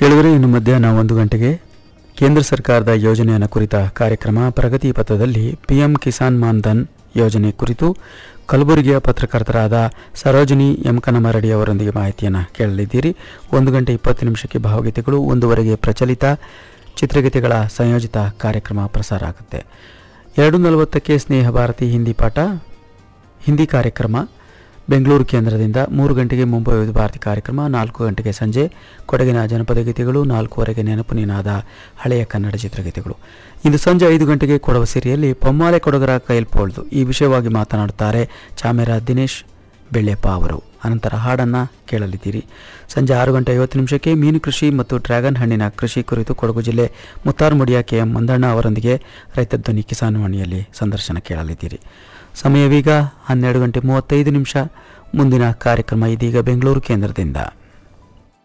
ಕೇಳಿದರೆ ಇನ್ನು ಮಧ್ಯಾಹ್ನ ಒಂದು ಗಂಟೆಗೆ ಕೇಂದ್ರ ಸರ್ಕಾರದ ಯೋಜನೆಯನ್ನು ಕುರಿತ ಕಾರ್ಯಕ್ರಮ ಪ್ರಗತಿ ಪಥದಲ್ಲಿ ಪಿಎಂ ಕಿಸಾನ್ ಮಾನ್ಧನ್ ಯೋಜನೆ ಕುರಿತು ಕಲಬುರಗಿಯ ಪತ್ರಕರ್ತರಾದ ಸರೋಜಿನಿ ಎಂ ಕನಮರಡಿ ಅವರೊಂದಿಗೆ ಮಾಹಿತಿಯನ್ನು ಕೇಳಲಿದ್ದೀರಿ ಒಂದು ಗಂಟೆ ಇಪ್ಪತ್ತು ನಿಮಿಷಕ್ಕೆ ಭಾವಗೀತೆಗಳು ಒಂದೂವರೆಗೆ ಪ್ರಚಲಿತ ಚಿತ್ರಗೀತೆಗಳ ಸಂಯೋಜಿತ ಕಾರ್ಯಕ್ರಮ ಪ್ರಸಾರ ಆಗುತ್ತೆ ಎರಡು ನಲವತ್ತಕ್ಕೆ ಸ್ನೇಹ ಭಾರತಿ ಹಿಂದಿ ಪಾಠ ಹಿಂದಿ ಕಾರ್ಯಕ್ರಮ ಬೆಂಗಳೂರು ಕೇಂದ್ರದಿಂದ ಮೂರು ಗಂಟೆಗೆ ಮುಂಬೈ ವಿವಿಧ ಭಾರತಿ ಕಾರ್ಯಕ್ರಮ ನಾಲ್ಕು ಗಂಟೆಗೆ ಸಂಜೆ ಕೊಡಗಿನ ಜನಪದ ಗೀತೆಗಳು ನಾಲ್ಕೂವರೆಗೆ ನೆನಪು ನೀನಾದ ಹಳೆಯ ಕನ್ನಡ ಚಿತ್ರಗೀತೆಗಳು ಇಂದು ಸಂಜೆ ಐದು ಗಂಟೆಗೆ ಕೊಡವ ಸಿರಿಯಲ್ಲಿ ಪೊಮ್ಮಾಲೆ ಕೊಡಗರ ಕೈಲ್ಪೋಳ್ದು ಈ ವಿಷಯವಾಗಿ ಮಾತನಾಡುತ್ತಾರೆ ಚಾಮೆರ ದಿನೇಶ್ ಬೆಳ್ಳೆಪ್ಪ ಅವರು ಅನಂತರ ಹಾಡನ್ನು ಕೇಳಲಿದ್ದೀರಿ ಸಂಜೆ ಆರು ಗಂಟೆ ಐವತ್ತು ನಿಮಿಷಕ್ಕೆ ಮೀನು ಕೃಷಿ ಮತ್ತು ಡ್ರ್ಯಾಗನ್ ಹಣ್ಣಿನ ಕೃಷಿ ಕುರಿತು ಕೊಡಗು ಜಿಲ್ಲೆ ಮುತ್ತಾರ್ಮುಡಿಯ ಕೆ ಎಂ ಮಂದಣ್ಣ ಅವರೊಂದಿಗೆ ರೈತ ಧ್ವನಿ ಕಿಸಾನ್ ವಾಣಿಯಲ್ಲಿ ಸಂದರ್ಶನ ಕೇಳಲಿದ್ದೀರಿ ಸಮಯವೀಗ ಹನ್ನೆರಡು ಗಂಟೆ ಮೂವತ್ತೈದು ನಿಮಿಷ ಮುಂದಿನ ಕಾರ್ಯಕ್ರಮ ಇದೀಗ ಬೆಂಗಳೂರು ಕೇಂದ್ರದಿಂದ